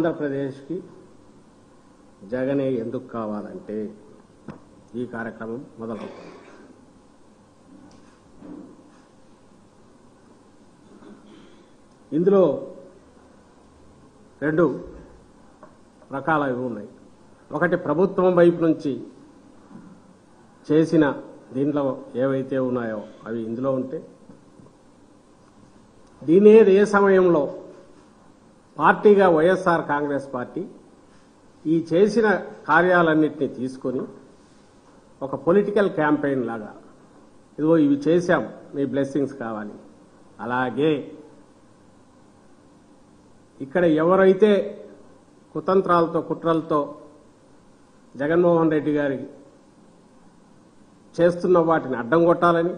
ఆంధ్రప్రదేశ్కి జగనే ఎందుకు కావాలంటే ఈ కార్యక్రమం మొదలవుతుంది ఇందులో రెండు రకాల ఇవి ఉన్నాయి ఒకటి ప్రభుత్వం వైపు నుంచి చేసిన దీంట్లో ఏవైతే ఉన్నాయో అవి ఇందులో ఉంటే దీని ఏ సమయంలో పార్టీగా వైఎస్ఆర్ కాంగ్రెస్ పార్టీ ఈ చేసిన కార్యాలన్నింటినీ తీసుకొని ఒక పొలిటికల్ క్యాంపెయిన్ లాగా ఇదిగో ఇవి చేశాం మీ బ్లెస్సింగ్స్ కావాలి అలాగే ఇక్కడ ఎవరైతే కుతంత్రాలతో కుట్రలతో జగన్మోహన్ రెడ్డి గారి చేస్తున్న వాటిని అడ్డం కొట్టాలని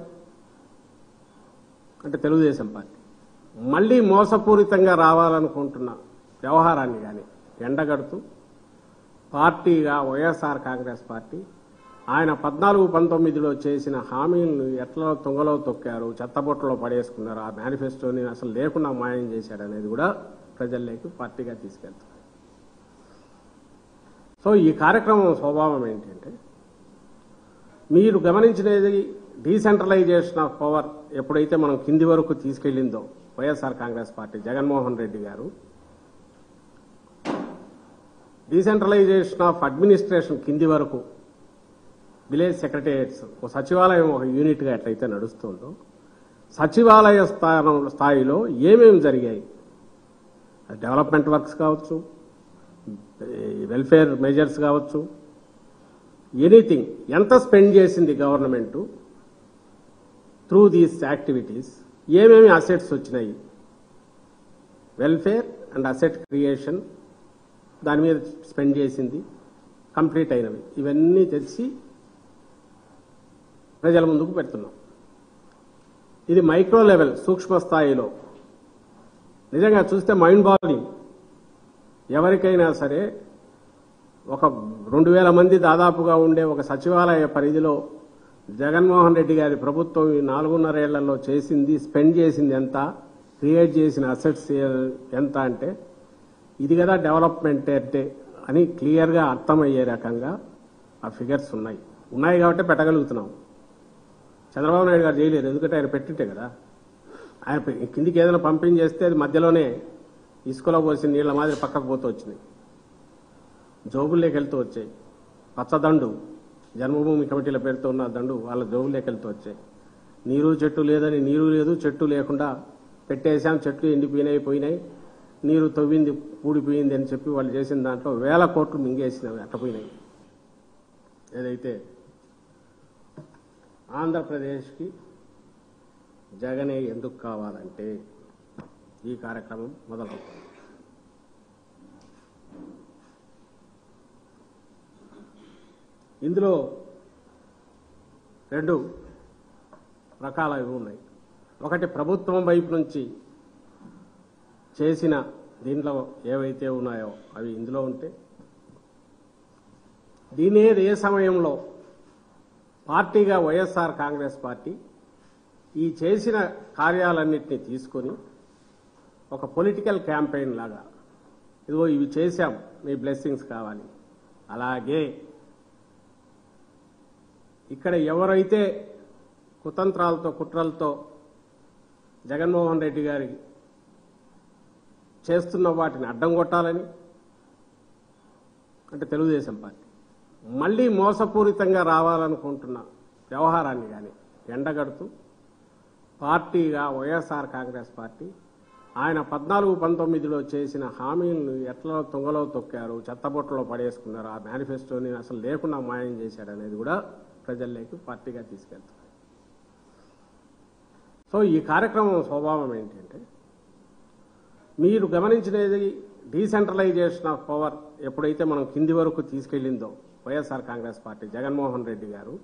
అంటే తెలుగుదేశం పార్టీ మళ్ళీ మోసపూరితంగా రావాలనుకుంటున్న వ్యవహారాన్ని కానీ ఎండగడుతూ పార్టీగా వైఎస్ఆర్ కాంగ్రెస్ పార్టీ ఆయన పద్నాలుగు పంతొమ్మిదిలో చేసిన హామీలను ఎట్లా తుంగలో తొక్కారు చెత్తబొట్టలో పడేసుకున్నారు ఆ మేనిఫెస్టోని అసలు లేకుండా మాయం చేశాడు అనేది కూడా ప్రజల్లోకి పార్టీగా తీసుకెళ్తారు సో ఈ కార్యక్రమం స్వభావం ఏంటంటే మీరు గమనించినది డీసెంట్రలైజేషన్ ఆఫ్ పవర్ ఎప్పుడైతే మనం కింది వరకు తీసుకెళ్లిందో YSR Congress party Jaganmohan Reddy garu decentralisation of administration కింది వరకు విలేజ్ సెక్రటేరియట్స్ ఒక సచివాలయం ఒక యూనిట్గా ఎట్లయితే నడుస్తుందో సచివాలయ స్థానం స్థాయిలో ఏమేమి జరిగాయి డెవలప్మెంట్ వర్క్స్ కావచ్చు వెల్ఫేర్ మెజర్స్ కావచ్చు ఎనీథింగ్ ఎంత స్పెండ్ చేసింది గవర్నమెంట్ త్రూ దీస్ యాక్టివిటీస్ ఏమేమి అసెట్స్ వచ్చినాయి వెల్ఫేర్ అండ్ అసెట్ క్రియేషన్ దాని మీద స్పెండ్ చేసింది కంప్లీట్ అయినవి ఇవన్నీ తెచ్చి ప్రజల ముందుకు పెడుతున్నాం ఇది మైక్రో లెవెల్ సూక్ష్మ స్థాయిలో నిజంగా చూస్తే మైండ్ బాలింగ్ ఎవరికైనా సరే ఒక రెండు వేల మంది దాదాపుగా ఉండే ఒక సచివాలయ పరిధిలో జగన్మోహన్ రెడ్డి గారి ప్రభుత్వం ఈ నాలుగున్నరేళ్లలో చేసింది స్పెండ్ చేసింది ఎంత క్రియేట్ చేసిన అసెట్స్ ఎంత అంటే ఇది కదా డెవలప్మెంట్ అంటే అని క్లియర్గా అర్థమయ్యే రకంగా ఆ ఫిగర్స్ ఉన్నాయి ఉన్నాయి కాబట్టి పెట్టగలుగుతున్నాం చంద్రబాబు నాయుడు గారు చేయలేరు ఎందుకంటే ఆయన పెట్టింటే కదా ఆయన పె- కిందికి ఏదైనా పంపింగ్ చేస్తే అది మధ్యలోనే ఇసుకలో పోసి నీళ్ల మాదిరి పక్కకు పోతూ వచ్చినాయి జోబుల్లోకి వెళ్తూ వచ్చాయి పచ్చదండు జన్మభూమి కమిటీల పేరుతో ఉన్న దండు వాళ్ళ జోబుల్లోకి వెళ్తూ వచ్చాయి నీరు చెట్టు లేదని నీరు లేదు చెట్టు లేకుండా పెట్టేశాం చెట్లు ఎండిపోయినాయి పోయినాయి నీరు తవ్వింది పూడిపోయింది అని చెప్పి వాళ్ళు చేసిన దాంట్లో వేల కోట్లు మింగేసినవి అట్టపోయినాయి ఏదైతే ఆంధ్రప్రదేశ్కి జగనే ఎందుకు కావాలంటే ఈ కార్యక్రమం మొదలవుతుంది ఇందులో రెండు రకాల ఇవి ఉన్నాయి ఒకటి ప్రభుత్వం వైపు నుంచి చేసిన దీంట్లో ఏవైతే ఉన్నాయో అవి ఇందులో ఉంటే దీని ఏ సమయంలో పార్టీగా వైఎస్ఆర్ కాంగ్రెస్ పార్టీ ఈ చేసిన కార్యాలన్నింటినీ తీసుకొని ఒక పొలిటికల్ క్యాంపెయిన్ లాగా ఇదిగో ఇవి చేశాం మీ బ్లెస్సింగ్స్ కావాలి అలాగే ఇక్కడ ఎవరైతే కుతంత్రాలతో కుట్రలతో జగన్మోహన్ రెడ్డి గారి చేస్తున్న వాటిని అడ్డం కొట్టాలని అంటే తెలుగుదేశం పార్టీ మళ్ళీ మోసపూరితంగా రావాలనుకుంటున్న వ్యవహారాన్ని కానీ ఎండగడుతూ పార్టీగా వైఎస్ఆర్ కాంగ్రెస్ పార్టీ ఆయన పద్నాలుగు పంతొమ్మిదిలో చేసిన హామీలను ఎట్లా తుంగలో తొక్కారు చెత్తబొట్టలో పడేసుకున్నారు ఆ మేనిఫెస్టోని అసలు లేకుండా మాయం చేశాడు అనేది కూడా ప్రజల్లోకి పార్టీగా తీసుకెళ్తారు సో ఈ కార్యక్రమం స్వభావం ఏంటంటే మీరు గమనించినది డీసెంట్రలైజేషన్ ఆఫ్ పవర్ ఎప్పుడైతే మనం కింది వరకు తీసుకెళ్లిందో YSR Congress party Jaganmohan Reddy garu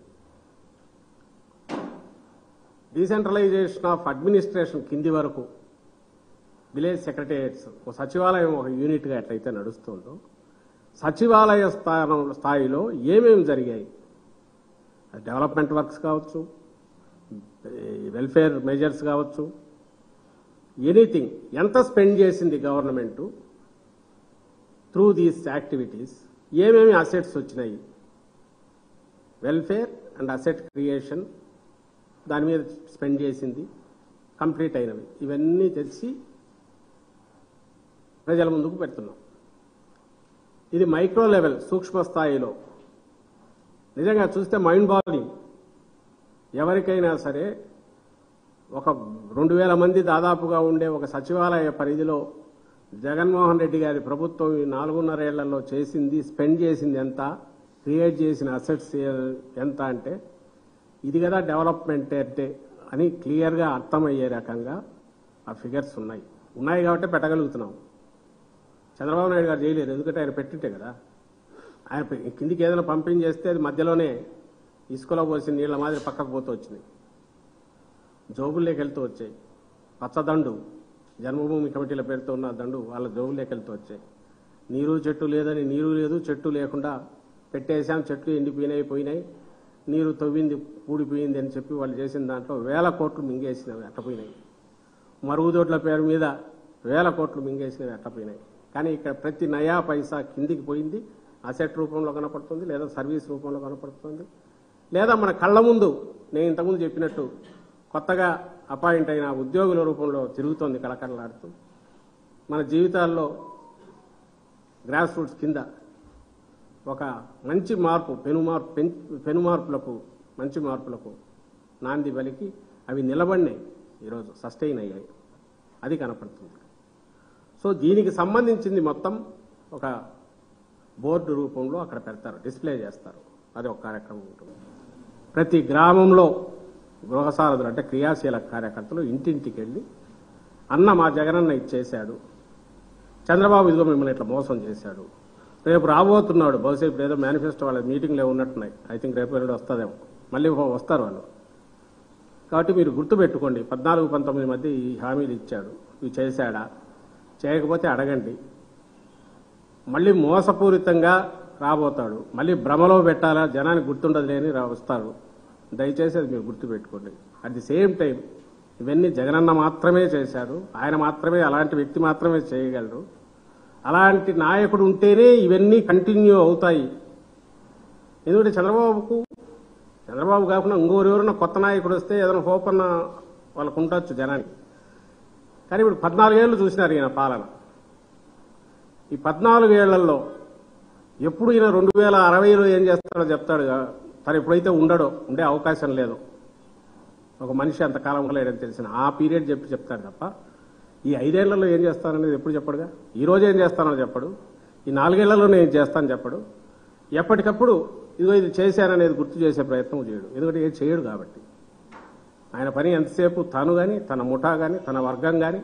decentralisation of administration కింది వరకు విలేజ్ సెక్రటేరియట్స్ ఒక సచివాలయం ఒక యూనిట్గా ఎట్లయితే నడుస్తుందో సచివాలయ స్థానం స్థాయిలో ఏమేమి జరిగాయి డెవలప్మెంట్ వర్క్స్ కావచ్చు వెల్ఫేర్ మెజర్స్ కావచ్చు ఎనీథింగ్ ఎంత స్పెండ్ చేసింది గవర్నమెంట్ త్రూ దీస్ యాక్టివిటీస్ ఏమేమి అసెట్స్ వచ్చినాయి వెల్ఫేర్ అండ్ అసెట్ క్రియేషన్ దాని మీద స్పెండ్ చేసింది కంప్లీట్ అయినవి ఇవన్నీ తెచ్చి ప్రజల ముందుకు పెడుతున్నాం ఇది మైక్రో లెవెల్ సూక్ష్మ స్థాయిలో నిజంగా చూస్తే మైండ్ బాలింగ్ ఎవరికైనా సరే ఒక రెండు వేల మంది దాదాపుగా ఉండే ఒక సచివాలయ పరిధిలో జగన్మోహన్ రెడ్డి గారి ప్రభుత్వం ఈ నాలుగున్నరేళ్లలో చేసింది స్పెండ్ చేసింది ఎంత క్రియేట్ చేసిన అసెట్స్ ఎంత అంటే ఇది కదా డెవలప్మెంట్ అంటే అని క్లియర్గా అర్థమయ్యే రకంగా ఆ ఫిగర్స్ ఉన్నాయి ఉన్నాయి కాబట్టి పెట్టగలుగుతున్నాం చంద్రబాబు నాయుడు గారు చేయలేరు ఎందుకంటే ఆయన పెట్టింటే కదా ఆయన పె- కిందికి ఏదైనా పంపింగ్ చేస్తే అది మధ్యలోనే ఇసుకలో పోసి నీళ్ల మాదిరి పక్కకు పోతూ వచ్చినాయి జోబుల్లోకి వెళ్తూ వచ్చాయి పచ్చదండు జన్మభూమి కమిటీల పేరుతో ఉన్న దండు వాళ్ళ జోబుల్లోకి వెళ్తూ వచ్చాయి నీరు చెట్టు లేదని నీరు లేదు చెట్టు లేకుండా పెట్టేశాం చెట్లు ఎండిపోయినాయి పోయినాయి నీరు తవ్వింది కూడిపోయింది అని చెప్పి వాళ్ళు చేసిన దాంట్లో వేల కోట్లు మింగేసినవి అట్టపోయినాయి మరుగుదొడ్ల పేరు మీద వేల కోట్లు మింగేసినవి అట్టపోయినాయి కానీ ఇక్కడ ప్రతి నయా పైసా కిందికి పోయింది అసెట్ రూపంలో కనపడుతుంది లేదా సర్వీస్ రూపంలో కనపడుతుంది లేదా మన కళ్ళ ముందు నేను ఇంతకుముందు చెప్పినట్టు కొత్తగా అపాయింట్ అయిన ఉద్యోగుల రూపంలో తిరుగుతోంది కళకళలాడుతూ మన జీవితాల్లో గ్రాస్ రూట్స్ కింద ఒక మంచి మార్పు పెను మార్పు పెన్- పెను మార్పులకు మంచి మార్పులకు నాంది పలికి అవి నిలబడినాయి ఈరోజు సస్టైన్ అయ్యాయి అది కనపడుతుంది సో దీనికి సంబంధించింది మొత్తం ఒక బోర్డు రూపంలో అక్కడ పెడతారు డిస్ప్లే చేస్తారు అది ఒక కార్యక్రమం ఉంటుంది ప్రతి గ్రామంలో గృహసారథులు అంటే క్రియాశీల కార్యకర్తలు ఇంటింటికి వెళ్ళి అన్న మా జగనన్న ఇచ్చేశాడు చంద్రబాబు ఇదిగో మిమ్మల్ని ఇట్లా మోసం చేశాడు రేపు రాబోతున్నాడు బహుశా ఇప్పుడు ఏదో మేనిఫెస్టో వాళ్ళ మీటింగ్లో ఉన్నట్టున్నాయి ఐ థింక్ రేపు ఎల్లుండి వస్తుందేమో మళ్ళీ వస్తారు వాళ్ళు కాబట్టి మీరు గుర్తుపెట్టుకోండి పద్నాలుగు పంతొమ్మిది మధ్య ఈ హామీలు ఇచ్చాడు ఇవి చేశాడా చేయకపోతే అడగండి మళ్ళీ మోసపూరితంగా రాబోతాడు మళ్ళీ భ్రమలో పెట్టాలా జనానికి గుర్తుండదు లేని రా- వస్తాడు దయచేసి అది మీరు గుర్తుపెట్టుకోండి అట్ ది సేమ్ టైం ఇవన్నీ జగనన్న మాత్రమే చేశాడు ఆయన మాత్రమే అలాంటి వ్యక్తి మాత్రమే చేయగలరు అలాంటి నాయకుడు ఉంటేనే ఇవన్నీ కంటిన్యూ అవుతాయి ఎందుకంటే చంద్రబాబుకు చంద్రబాబు కాకుండా ఇంకోరెవరైనా కొత్త నాయకుడు వస్తే ఏదైనా హోప్ అన్న వాళ్ళకు ఉండొచ్చు జనానికి కానీ ఇప్పుడు పద్నాలుగేళ్లు చూసినారు ఈయన పాలన ఈ పద్నాలుగేళ్లలో ఎప్పుడు ఈయన రెండు వేల అరవైలో ఏం చేస్తాడో చెప్తాడు కా- తను ఎప్పుడైతే ఉండడో ఉండే అవకాశం లేదు ఒక మనిషి అంతకాలం ఉండలేడని తెలిసిన ఆ పీరియడ్ చెప్పి చెప్తాడు తప్ప ఈ ఐదేళ్లలో ఏం చేస్తాననేది ఎప్పుడు చెప్పడుగా ఈ రోజు ఏం చేస్తానో చెప్పడు ఈ నాలుగేళ్లలో నేను చేస్తాను చెప్పడు ఎప్పటికప్పుడు ఇదిగో ఇది చేశాననేది గుర్తు చేసే ప్రయత్నం చేయడు ఎందుకంటే ఏది చేయడు కాబట్టి ఆయన పని ఎంతసేపు తాను కానీ తన ముఠా కానీ తన వర్గం కానీ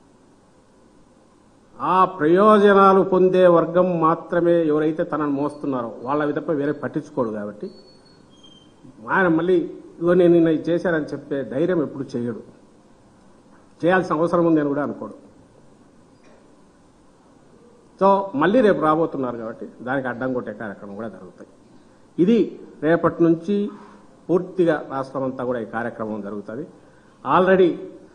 ఆ ప్రయోజనాలు పొందే వర్గం మాత్రమే ఎవరైతే తనను మోస్తున్నారో వాళ్ళ అవి తప్ప వేరే పట్టించుకోడు కాబట్టి ఆయన మళ్ళీ ఇదిగో నేను నిన్న ఇది చేశానని చెప్పే ధైర్యం ఎప్పుడు చేయడు చేయాల్సిన అవసరం ఉంది అని కూడా అనుకోడు సో మళ్ళీ రేపు రాబోతున్నారు కాబట్టి దానికి అడ్డం కొట్టే కార్యక్రమం కూడా జరుగుతాయి ఇది రేపటి నుంచి పూర్తిగా రాష్ట్రం అంతా కూడా ఈ కార్యక్రమం జరుగుతుంది ఆల్రెడీ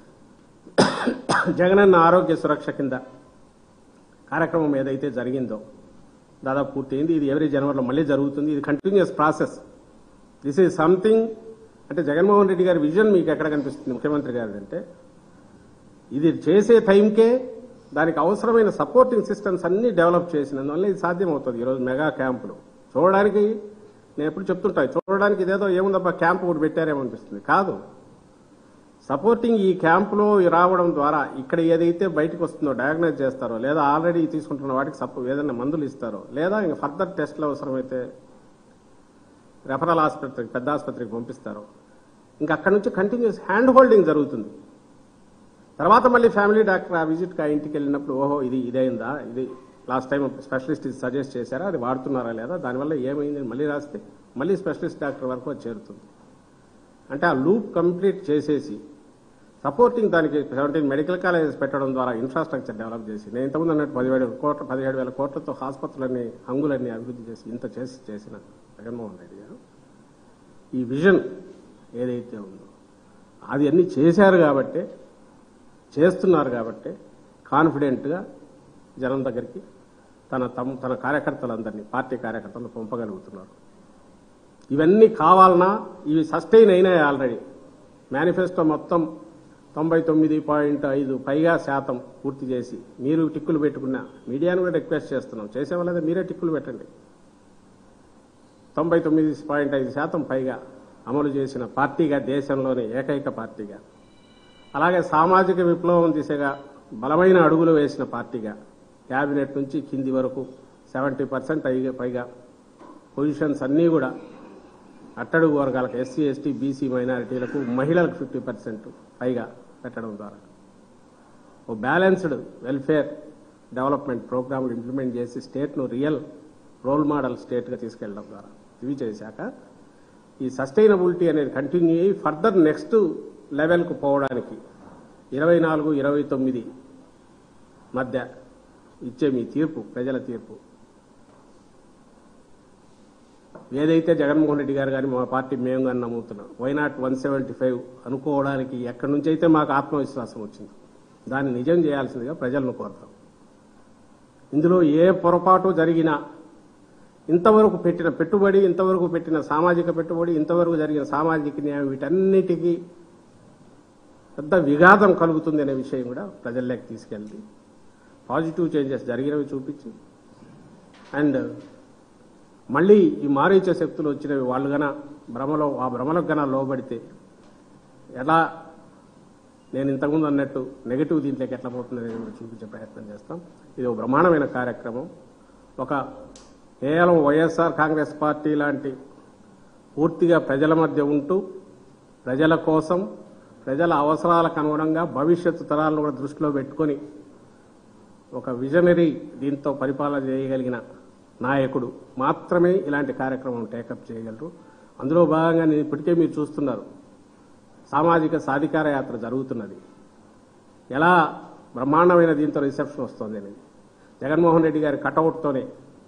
జగనన్న ఆరోగ్య సురక్ష కింద కార్యక్రమం ఏదైతే జరిగిందో దాదాపు పూర్తయింది ఇది ఎవరీ జనవరిలో మళ్ళీ జరుగుతుంది ఇది continuous process this is something అంటే జగన్మోహన్ రెడ్డి గారి విజన్ మీకు ఎక్కడ కనిపిస్తుంది ముఖ్యమంత్రి గారి అంటే ఇది చేసే టైంకే దానికి అవసరమైన సపోర్టింగ్ సిస్టమ్స్ అన్ని డెవలప్ చేసినందువల్ల ఇది సాధ్యమవుతుంది ఈరోజు మెగా క్యాంపులు చూడడానికి నేను ఎప్పుడు చెప్తుంటాను చూడడానికి ఇదేదో ఏముందబ్బా క్యాంప్ ఒకటి పెట్టారేమో అనిపిస్తుంది కాదు సపోర్టింగ్ ఈ క్యాంపులో రావడం ద్వారా ఇక్కడ ఏదైతే బయటకు వస్తుందో డయాగ్నైజ్ చేస్తారో లేదా ఆల్రెడీ తీసుకుంటున్న వాటికి సపో ఏదైనా మందులు ఇస్తారో లేదా ఇంకా ఫర్దర్ టెస్ట్లు అవసరమైతే రెఫరల్ ఆసుపత్రికి పెద్ద ఆసుపత్రికి పంపిస్తారో ఇంకా అక్కడి నుంచి కంటిన్యూస్ హ్యాండ్ హోల్డింగ్ జరుగుతుంది తర్వాత మళ్ళీ ఫ్యామిలీ డాక్టర్ ఆ విజిట్కి ఆ ఇంటికి వెళ్ళినప్పుడు ఓహో ఇది ఇదైందా ఇది లాస్ట్ టైం స్పెషలిస్ట్ ఇది సజెస్ట్ చేశారా అది వాడుతున్నారా లేదా దానివల్ల ఏమైంది అని మళ్ళీ రాస్తే మళ్ళీ స్పెషలిస్ట్ డాక్టర్ వరకు అది చేరుతుంది అంటే ఆ లూప్ కంప్లీట్ చేసేసి సపోర్టింగ్ దానికి సెవెంటీన్ మెడికల్ కాలేజెస్ పెట్టడం ద్వారా ఇన్ఫ్రాస్ట్రక్చర్ డెవలప్ చేసి నేను ఇంతకుముందు అన్నట్టు పదిహేడు కోట్ల పదిహేడు వేల కోట్లతో ఆసుపత్రులన్నీ హంగులన్నీ అభివృద్ధి చేసి ఇంత చేసి చేసిన జగన్మోహన్ రెడ్డి గారు ఈ విజన్ ఏదైతే ఉందో అది అన్ని చేశారు కాబట్టే చేస్తున్నారు కాబట్టి కాన్ఫిడెంట్గా జనం దగ్గరికి తన తమ తన కార్యకర్తలందరినీ పార్టీ కార్యకర్తలను పంపగలుగుతున్నారు ఇవన్నీ కావాలన్నా ఇవి సస్టైన్ అయినాయి ఆల్రెడీ మేనిఫెస్టో మొత్తం తొంభై తొమ్మిది పాయింట్ ఐదు పైగా శాతం పూర్తి చేసి మీరు టిక్కులు పెట్టుకున్న మీడియాను కూడా రిక్వెస్ట్ చేస్తున్నాం చేసేవాళ్ళదే మీరే టిక్కులు పెట్టండి తొంభై తొమ్మిది పాయింట్ ఐదు శాతం పైగా అమలు చేసిన పార్టీగా దేశంలోనే ఏకైక పార్టీగా అలాగే సామాజిక విప్లవం దిశగా బలమైన అడుగులు వేసిన పార్టీగా క్యాబినెట్ నుంచి కింది వరకు సెవెంటీ పర్సెంట్ పైగా పొజిషన్స్ అన్నీ కూడా అట్టడుగు వర్గాలకు ఎస్సీ ఎస్టీ బీసీ మైనారిటీలకు మహిళలకు ఫిఫ్టీ పర్సెంట్ పైగా పెట్టడం ద్వారా ఓ బ్యాలెన్స్డ్ వెల్ఫేర్ డెవలప్మెంట్ ప్రోగ్రాంలు ఇంప్లిమెంట్ చేసి స్టేట్ను రియల్ రోల్ మోడల్ స్టేట్గా తీసుకెళ్ళడం ద్వారా ఇవి చేశాక ఈ సస్టైనబిలిటీ అనేది కంటిన్యూ అయ్యి ఫర్దర్ నెక్స్ట్ లెవెల్కు పోవడానికి ఇరవై నాలుగు ఇరవై తొమ్మిది మధ్య ఇచ్చే మీ తీర్పు ప్రజల తీర్పు ఏదైతే జగన్మోహన్ రెడ్డి గారు కానీ మా పార్టీ మేము కానీ నమ్ముతున్నాం వైనాట్ వన్ సెవెంటీ ఫైవ్ అనుకోవడానికి ఎక్కడి నుంచి అయితే మాకు ఆత్మవిశ్వాసం వచ్చింది దాన్ని నిజం చేయాల్సిందిగా ప్రజలను కోరుతాం ఇందులో ఏ పొరపాటు జరిగినా ఇంతవరకు పెట్టిన పెట్టుబడి ఇంతవరకు పెట్టిన సామాజిక పెట్టుబడి ఇంతవరకు జరిగిన సామాజిక న్యాయం వీటన్నిటికీ పెద్ద విఘాతం కలుగుతుంది అనే విషయం కూడా ప్రజల్లోకి తీసుకెళ్తే పాజిటివ్ చేంజెస్ జరిగినవి చూపించి అండ్ మళ్ళీ ఈ మారీచే శక్తులు వచ్చినవి వాళ్ళు గన భ్రమలో ఆ భ్రమలకు గన లోబడితే ఎలా నేను ఇంతకుముందు అన్నట్టు నెగటివ్ దీంట్లోకి ఎట్లా పోతుంది అనేది కూడా చూపించే ప్రయత్నం చేస్తాం ఇది ఒక బ్రహ్మాండమైన కార్యక్రమం ఒక కేవలం వైఎస్ఆర్ కాంగ్రెస్ పార్టీ లాంటి పూర్తిగా ప్రజల మధ్య ఉంటూ ప్రజల కోసం ప్రజల అవసరాలకు అనుగుణంగా భవిష్యత్తు తరాలను కూడా దృష్టిలో పెట్టుకొని ఒక విజనరీ దీంతో పరిపాలన చేయగలిగిన నాయకుడు మాత్రమే ఇలాంటి కార్యక్రమం టేకప్ చేయగలరు అందులో భాగంగా నేను ఇప్పటికే మీరు చూస్తున్నారు సామాజిక సాధికార యాత్ర జరుగుతున్నది ఎలా బ్రహ్మాండమైన దీంతో రిసెప్షన్ వస్తుంది అనేది జగన్మోహన్ రెడ్డి గారి కటౌట్తోనే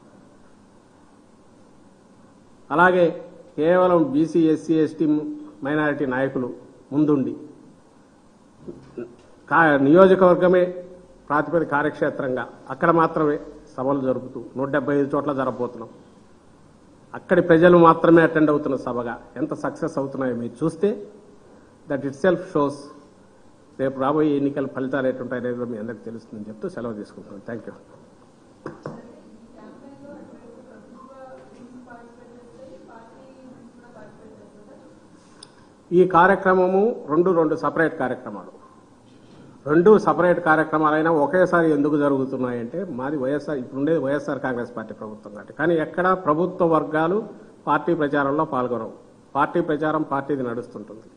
అలాగే కేవలం బీసీ ఎస్సీ ఎస్టీ మైనారిటీ నాయకులు ముందుండి కా- నియోజకవర్గమే ప్రాతిపదిక కార్యక్షేత్రంగా అక్కడ మాత్రమే సభలు జరుపుతూ నూట డెబ్బై ఐదు చోట్ల జరగబోతున్నాం అక్కడి ప్రజలు మాత్రమే అటెండ్ అవుతున్న సభగా ఎంత సక్సెస్ అవుతున్నాయో మీరు చూస్తే దట్ ఇట్ సెల్ఫ్ షోస్ రేపు రాబోయే ఎన్నికల ఫలితాలు ఎటుంటాయి అనేది కూడా మీ అందరికీ తెలుస్తుందని చెప్తూ సెలవు తీసుకుంటున్నాను థ్యాంక్ యూ ఈ కార్యక్రమము రెండు రెండు సపరేట్ కార్యక్రమాలు రెండు సపరేట్ కార్యక్రమాలైనా ఒకేసారి ఎందుకు జరుగుతున్నాయంటే మాది వైఎస్ఆర్ ఇప్పుడు ఉండేది వైఎస్ఆర్ కాంగ్రెస్ పార్టీ ప్రభుత్వం కాబట్టి కానీ ఎక్కడ ప్రభుత్వ వర్గాలు పార్టీ ప్రచారంలో పాల్గొనవు పార్టీ ప్రచారం పార్టీది నడుస్తుంటుంది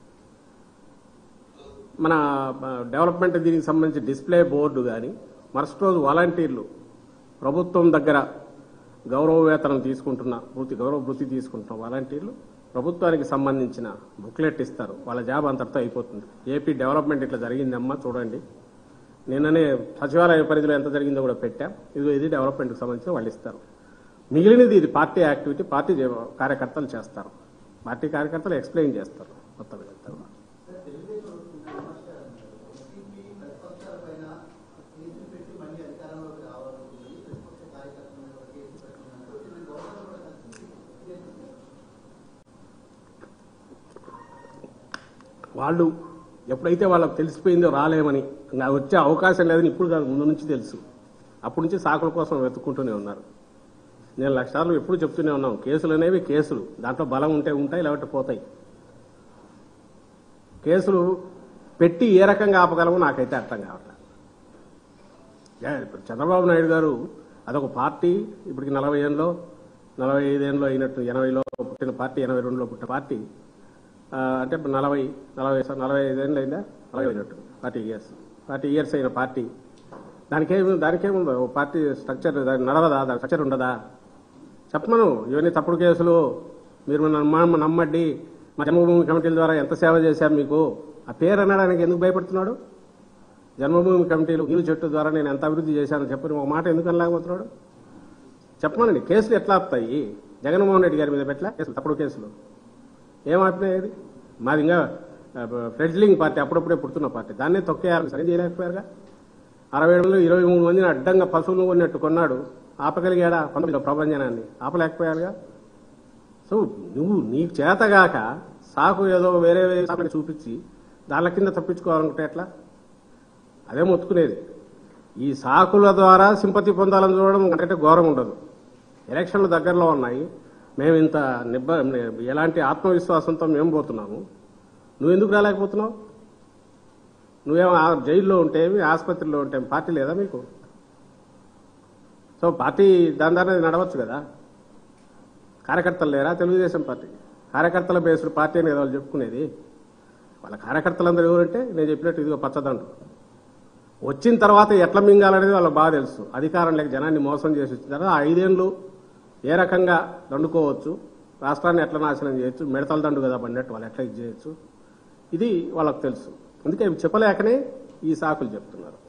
మన ఆ, డెవలప్మెంట్ దీనికి సంబంధించి డిస్ప్లే బోర్డు కానీ మరుసటి రోజు వాలంటీర్లు ప్రభుత్వం దగ్గర గౌరవ వేతనం తీసుకుంటున్న వృత్తి గౌరవ వృత్తి తీసుకుంటున్న వాలంటీర్లు ప్రభుత్వానికి సంబంధించిన బుక్లెట్ ఇస్తారు వాళ్ళ జాబ్ అంతటితో అయిపోతుంది ఏపీ డెవలప్మెంట్ ఇట్లా జరిగిందమ్మా చూడండి నిన్ననే సచివాలయ పరిధిలో ఎంత జరిగిందో కూడా పెట్టాం ఇది ఇది డెవలప్మెంట్కి సంబంధించి వాళ్ళు ఇస్తారు మిగిలినది ఇది పార్టీ యాక్టివిటీ పార్టీ జే- కార్యకర్తలు చేస్తారు పార్టీ కార్యకర్తలు ఎక్స్ప్లెయిన్ చేస్తారు మొత్తం ఇదంతా కూడా. వైసీపీ ప్రతిపక్షాల పైన కేసులు పెట్టి మళ్ళీ అధికారంలోకి రావాలనుకుంటుంది ప్రతిపక్ష కార్యకర్తల మీద ఒక కేసు పెట్టినట్టు చిన్న గవర్నర్ కూడా కలిసి చేస్తుంది. వాళ్ళు ఎప్పుడైతే వాళ్ళకి తెలిసిపోయిందో రాలేమని ఇంకా వచ్చే అవకాశం లేదని ఇప్పుడు కాదు ముందు నుంచి తెలుసు అప్పటి నుంచి సాకుల కోసం వెతుక్కుంటూనే ఉన్నారు నేను లక్షాలు ఎప్పుడు చెప్తూనే ఉన్నాం కేసులు అనేవి కేసులు దాంట్లో బలం ఉంటే ఉంటాయి లేకపోతే పోతాయి కేసులు పెట్టి ఏ రకంగా ఆపగలమో నాకైతే అర్థం కావట్లేదు యా, ఇప్పుడు చంద్రబాబు నాయుడు గారు అదొక పార్టీ ఇప్పటికి నలభై ఏళ్ళలో నలభై ఐదేళ్ళలో అయినట్టు ఎనభైలో పుట్టిన పార్టీ ఎనభై రెండులో పుట్టిన పార్టీ ఆ, అంటే ఇప్పుడు నలభై నలభై సం- నలభై ఐదేళ్ళు అయిందా నలభై అయినట్టు ఫార్టీ ఇయర్స్ ఫార్టీ ఇయర్స్ అయిన పార్టీ దానికేమి దానికేముందో ఓ పార్టీ స్ట్రక్చర్ దాని నడవదా దాని స్ట్రక్చర్ ఉండదా చెప్పమను ఇవన్నీ తప్పుడు కేసులు మీరు నమ్మ నమ్మండి మా జన్మభూమి కమిటీల ద్వారా ఎంత సేవ చేశారు మీకు ఆ పేరు అనడానికి ఎందుకు భయపడుతున్నాడు జన్మభూమి కమిటీలు నీళ్ళు చెట్టు ద్వారా నేను ఎంత అభివృద్ధి చేశానో చెప్పని ఒక మాట ఎందుకు అనలేకపోతున్నాడు చెప్పమనండి కేసులు ఎట్లా ఆపుతాయి జగన్మోహన్ రెడ్డి గారి మీద పెట్టలే కేసులు తప్పుడు కేసులు ఏం ఆపినాయి అది మాది ఇంకా ఫ్రెడ్లింగ్ పార్టీ అప్పుడప్పుడే పుడుతున్న పార్టీ దాన్నే తొక్కేయాలి సరే చేయలేకపోయారుగా అరవై ఏడులో ఇరవై మూడు మందిని అడ్డంగా పశువులు కొన్నట్టు కొన్నాడు ఆపగలిగాడా పంతొమ్మిదిలో ప్రభంజనాన్ని ఆపలేకపోయాడుగా సో నువ్వు నీకు చేతగాక సాకు ఏదో వేరే వేరే సాకుని చూపించి దాని కింద తప్పించుకోవాలనుకుంటే ఎట్లా అదే మొత్తుకునేది ఈ సాకుల ద్వారా సింపతి పొందాలని చూడడం అంటే ఘోరం ఉండదు ఎలక్షన్లు దగ్గరలో ఉన్నాయి మేము ఇంత నిబ్బ ఎలాంటి ఆత్మవిశ్వాసంతో మేము పోతున్నాము నువ్వు ఎందుకు రాలేకపోతున్నావు నువ్వేమో ఆ జైల్లో ఉంటేమి ఆసుపత్రిలో ఉంటే పార్టీ లేదా మీకు సో పార్టీ దాని దాని నడవచ్చు కదా కార్యకర్తలు లేరా తెలుగుదేశం పార్టీ కార్యకర్తల బేస్డ్ పార్టీ అనేది వాళ్ళు చెప్పుకునేది వాళ్ళ కార్యకర్తలందరూ ఎవరంటే నేను చెప్పినట్టు ఇదిగో పచ్చదండు వచ్చిన తర్వాత ఎట్లా మింగాలనేది వాళ్ళకి బాగా తెలుసు అధికారం లేక జనాన్ని మోసం చేసి వచ్చిన తర్వాత ఆ ఐదేళ్లు ఏ రకంగా దండుకోవచ్చు రాష్ట్రాన్ని ఎట్లా నాశనం చేయొచ్చు మిడతల దండు కదా పడినట్టు వాళ్ళు ఎట్లా ఇది చేయొచ్చు ఇది వాళ్ళకి తెలుసు అందుకే ఇవి చెప్పలేకనే ఈ సాకులు చెప్తున్నారు